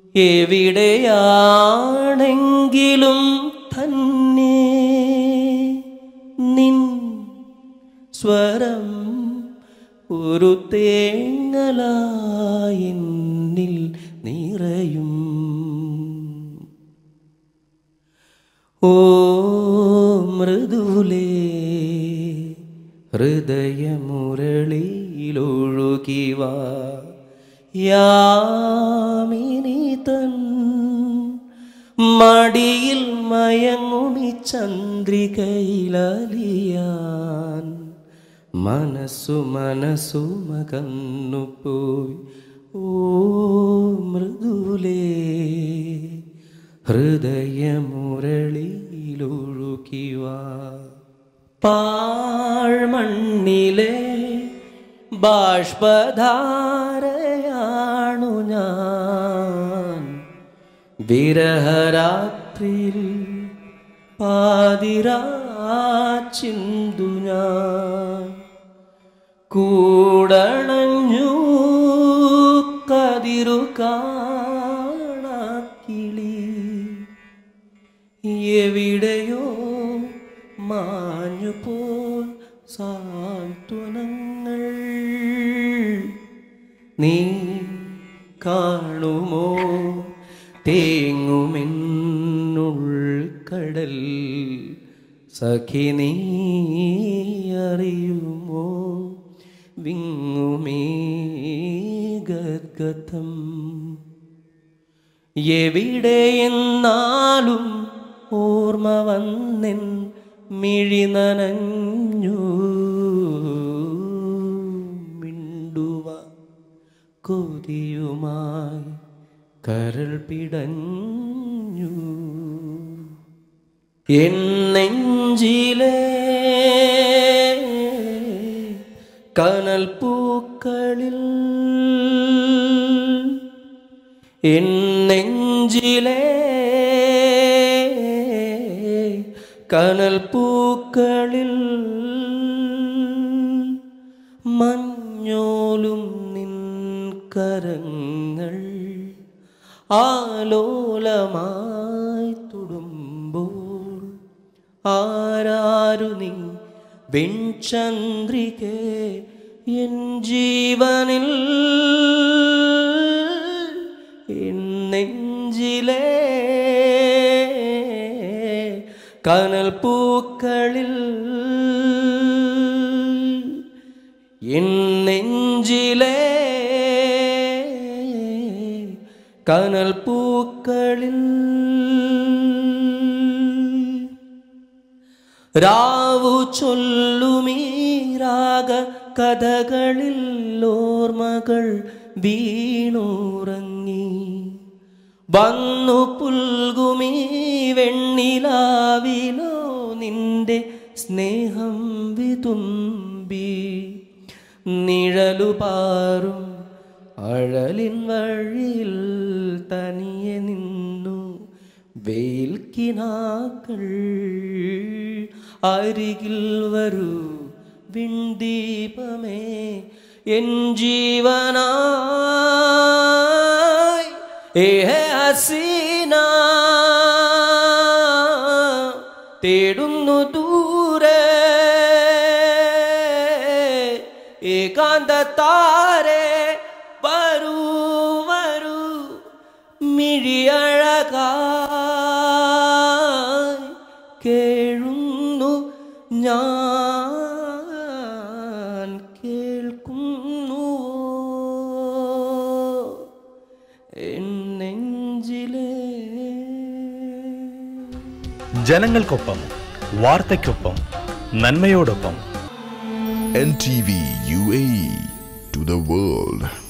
എവിടെയാണെങ്കിലും തന്നെ നിൻ സ്വരം ഒരു തേങ്ങലായെന്നിൽ നിറയും ഓ മൃദുലേ ഹൃദയമുരളിയിലൊഴുകിവ യാമിനി തൻ മടിയിൽ മയങ്ങുമി ചന്ദ്രികയിലലിയാൻ മനസ്സു മനസ്സു മകന്നുപോയി ഓ മൃദുലേ ഹൃദയമുരളിയിലൊഴുകിവ പാഴ്മണ്ണിലെ ബാഷ്പധാരയാണു ഞാൻ വിരഹരാത്രിയിൽ പാതിരാ ചിന്തു ഞാൻ കൂടണഞ്ഞു കതിരു കാണാക്കിളി എവിടെയോ മാഞ്ഞു പോൽ സാന്ത്വനങ്ങൾ നീ കാണുമോ തേങ്ങുമെന്നുൾക്കടൽ സഖി നീ അറിയുമോ വിങ്ങുമേ ഗദ്ഗതം എവിടെയെന്നാലും ഓർമ്മ വന്നെൻ മിഴി നനഞ്ഞു മിണ്ടുവ കൊതിയുമായി കരൾ പിടഞ്ഞു എൻ നെഞ്ചിലെ കനൽ പൂക്കളിൽ എൻ നെഞ്ചിലെ കനൽ പൂക്കളിൽ മഞ്ഞോലും നിൻ കരങ്ങൾ ആലോലമായി തൊടുമ്പോൾ ആരാരു നീ വെൺചന്ദ്രികെ എൻ ജീവനിൽ എൻ നെഞ്ചിലെ കനൽ പൂക്കളിൽ എൻ നെഞ്ചിലെ കനൽ പൂക്കളിൽ രാവു ചൊല്ലുമീ രാഗ കഥകളിൽ ഓർമ്മകൾ വീണുറങ്ങി വന്നു പുൽകുമീ വെണ്ണിലാവിലോ നിന്റെ സ്നേഹം വിതുമ്പി നിഴലു പാറും അഴലിൻ വഴിയിൽ തനിയെ നിന്നു വെയിൽ കിനാക്കൾ അരികിൽ വരൂ വിണ്ടീപമേ എൻ ജീവനായി ഏ ഹസീന തേടുന്നു ദൂരെ ഏകാന്ത താരെ വരൂ വരൂ മിഴിയഴകായി കേഴുന്നു ഞാൻ കേൾക്കുന്നു എൻ നെഞ്ചിലേ ജനങ്ങൾക്കൊപ്പം വാർത്തയ്ക്കൊപ്പം നന്മയോടൊപ്പം NTV UAE to the world.